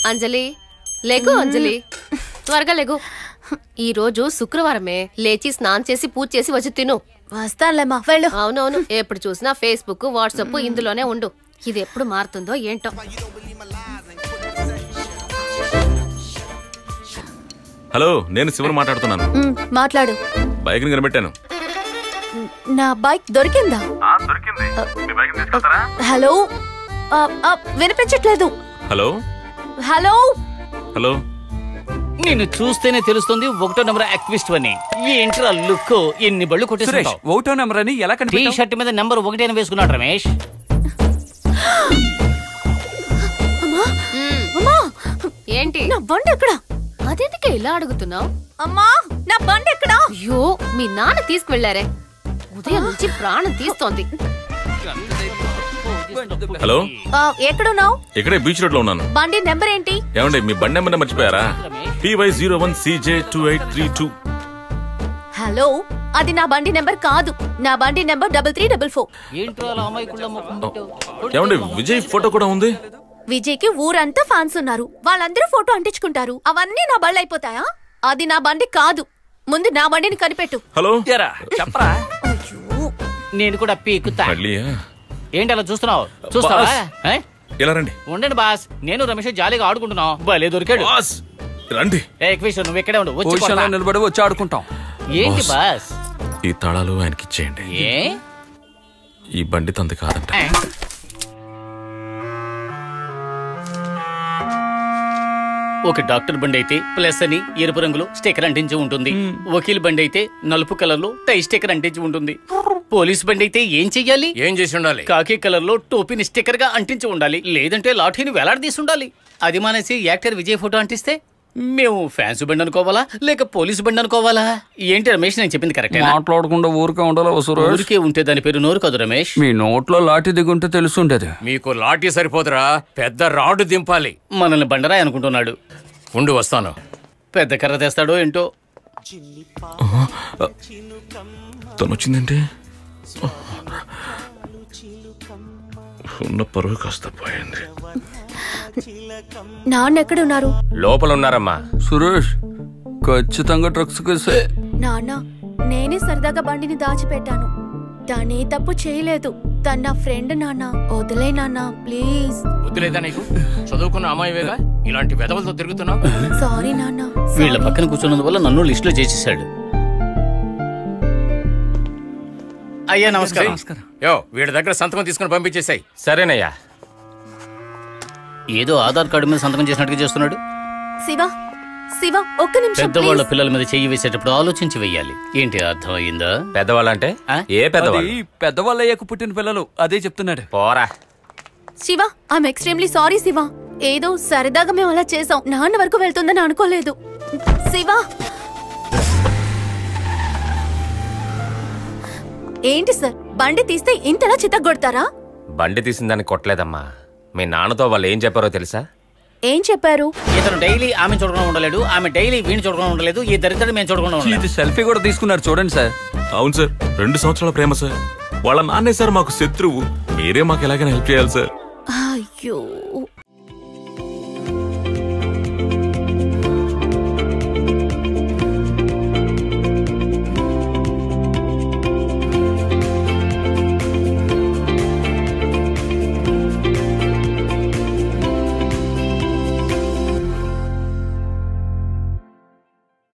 అంజలి లేగు అంజలి త్వరగా లేగు ఈ రోజు శుక్రవారమే లేచి స్నానం చేసి పూజ చేసి వచ్చి తిను వస్తానులేమ్మా వెళ్ళు అవునవును ఎప్పుడు చూసినా ఫేస్బుక్ వాట్సాప్ ఇందులోనే ఉండు ఇది ఎప్పుడు మారుతుందో ఏంటో హలో నేను శివన్ మాట్లాడుతున్నాను మ్, మాట్లాడు బైక్ ని కనిపెట్టాను నా బైక్ దొరికిందా హలో ఆ, ఆ, వినిపించట్లేదు హలో హలో హలో నిన్ను చూస్తేనే తెలుస్తుంది ఒకటో నెంబర్ యాక్టివిస్ట్ అని ఏంట్రా లుక్ ఎన్ని బళ్ళు సురేష్ కొట్టేసుకుంటావు ఒకటో నెంబర్ అని ఎలా టీ కనిపెట్టావు షర్ట్ మీద నెంబర్ ఒకటి అని వేసుకున్నాడు రమేష్ అమ్మా ఏంటి నా బండి ఎక్కడ అదెందుకే ఇలా అడుగుతున్నావు అమ్మా నా బండి ఎక్కడ అయ్యో మీ నాన్న తీసుకువెళ్లారే ఉదయం నుంచి ప్రాణం తీస్తోంది హలో ఆ, ఎక్కడున్నావు ఇక్కడే బీచ్ రోడ్ లో ఉన్నాను బండి నెంబర్ ఏంటి ఏమండి మీ బండి నెంబర్ మర్చిపోయారా PY zero one CJ two eight three two hello అది నా బండి నెంబర్ కాదు నా బండి number double three double four ఏంట్రా అలా అమాయకుళ్ళ ముఖం పెట్టావు? ఏమండి విజయ్ ఫోటో కూడా ఉంది విజయ్ కి ఊరంతా ఫ్యాన్స్ ఉన్నారు వాళ్ళందరూ ఫోటో అంటించుకుంటారు అవన్నీ నా బళ్ళు అయిపోతాయా అది నా బండి కాదు ముందు నా బండిని కనిపెట్టు హలో ఎరా చెప్పరా అయ్యో నేను కూడా పీకుతా మళ్ళీయా ఏంటి అలా చూస్తున్నావు చూస్తావా బాస్. ఏ? ఇలా రండి ఉండండి బాస్ నేను రమేష్ జాలీగా ఆడుకుంటున్నాం భలే దొరికాడు బాస్ రండి ఏ ఎక్వేష్ నువ్వు ఇక్కడే ఉండు వచ్చి పొజిషన్ లో కొడతా. నిలబడి వచ్చి ఆడుకుంటాం ఏంటి బాస్. బాస్ ఈ తాళాలు ఆయనకి ఇచ్చేయండి ఏ ఈ బండి తంది కాదంట ఏ? ఒక డాక్టర్ బండి అయితే ప్లస్ అని ఎరుపు రంగులో స్టిక్కర్ అంటించి ఉంటుంది వకీల్ బండి అయితే నలుపు కలర్ లో టై స్టిక్కర్ అంటించి ఉంటుంది పోలీస్ బండి అయితే ఏం చెయ్యాలి ఏం చేసి ఉండాలి కాకి కలర్ లో టోపీని స్టిక్కర్ గా అంటించి ఉండాలి లేదంటే లాఠీని వేలాడదీసి ఉండాలి అది మానేసి యాక్టర్ విజయ్ ఫోటో అంటిస్తే మేము ఫ్యాన్స్ బండి అనుకోవాలా లేక పోలీస్ బండి అనుకోవాలా ఏంటి రమేష్ నేను చెప్పింది కరెక్ట్ మాట్లాడకుండా ఊరికే ఉండాలి ఓ సురేష్ ఊరికే ఉంటే దాని పేరు నోరు కాదు రమేష్ మీ నోట్లో లాఠీ దిగుంటే తెలుసుండేది మీకు లాఠీ సరిపోదురా పెద్ద రాడ్ దింపాలి మనల్ని బండరాయి అనుకుంటున్నాడు ఉండు వస్తాను పెద్ద కర్ర తెస్తాడో ఏంటో తను వచ్చిందంటే ఉన్న పరువు కాస్త పోయింది నాన్న ఎక్కడున్నారు లోపల ఉన్నారమ్మా సురేష్ ఖచ్చితంగా డ్రగ్స్ కేసే నాన్న నేనే సరదాగా బండిని దాచిపెట్టాను తనే తప్పు చేయలేదు తన నా ఫ్రెండ్ నాన్న వదిలే నాన్న ప్లీజ్ బుద్ధి లేదా నీకు చదువుకున్న అమ్మాయివేగా ఇలాంటి వెధవలతో తిరుగుతున్నావు సారీ నాన్న వీళ్ళ sorry. పక్కన కూర్చున్నందువల్ల నన్ను లిస్ట్ లో చేసేసాడు అయ్యా నమస్కారం నమస్కారం యో వీడి దగ్గర సంతకం తీసుకుని పంపించేసాయి సరేనయ్యా ఏదో ఆధార్ కార్డు మీద సంతకం చేసినట్టుగా చేస్తున్నాడు శివ శివ ఒక్క నిమిషం పెద్దవాళ్ళ please. పిల్లల మీద చెయ్యి వేసేటప్పుడు ఆలోచించి వెయ్యాలి ఏంటి అర్థమైందా పెద్దవాళ్ళంటే ఆ? ఏ అది పెద్దవాళ్ళు పెద్దవాళ్ళు అయ్యాక పుట్టిన పిల్లలు అదే చెప్తున్నాడు పోరా Shiva I'm extremely sorry Shiva ఏదో సరదాగా మేము అలా చేసాం నాన్న వరకు వెళ్తుందని అనుకోలేదు శివ ఏంటి సార్ బండి తీస్తే ఇంతలా చిత్తగొడతారా బండి తీసిన దాన్ని కొట్టలేదమ్మా మీ నాన్నతో వాళ్ళు ఏం చెప్పారో తెలుసా ఏం చెప్పారు ఇతను డైలీ ఆమె చూడకుండా ఉండలేడు ఆమె డైలీ వీణి చూడకుండా ఉండలేదు ఈ దరిద్రుడు మేము చూడకుండా ఉండలేదు ఇది సెల్ఫీ కూడా తీసుకున్నారు చూడండి సార్ అవును సార్ రెండు సంవత్సరాల ప్రేమ సార్ వాళ్ళ నాన్నే సార్ మాకు శత్రువు మీరే మాకు ఎలాగైనా హెల్ప్ చేయాలి సార్ అయ్యో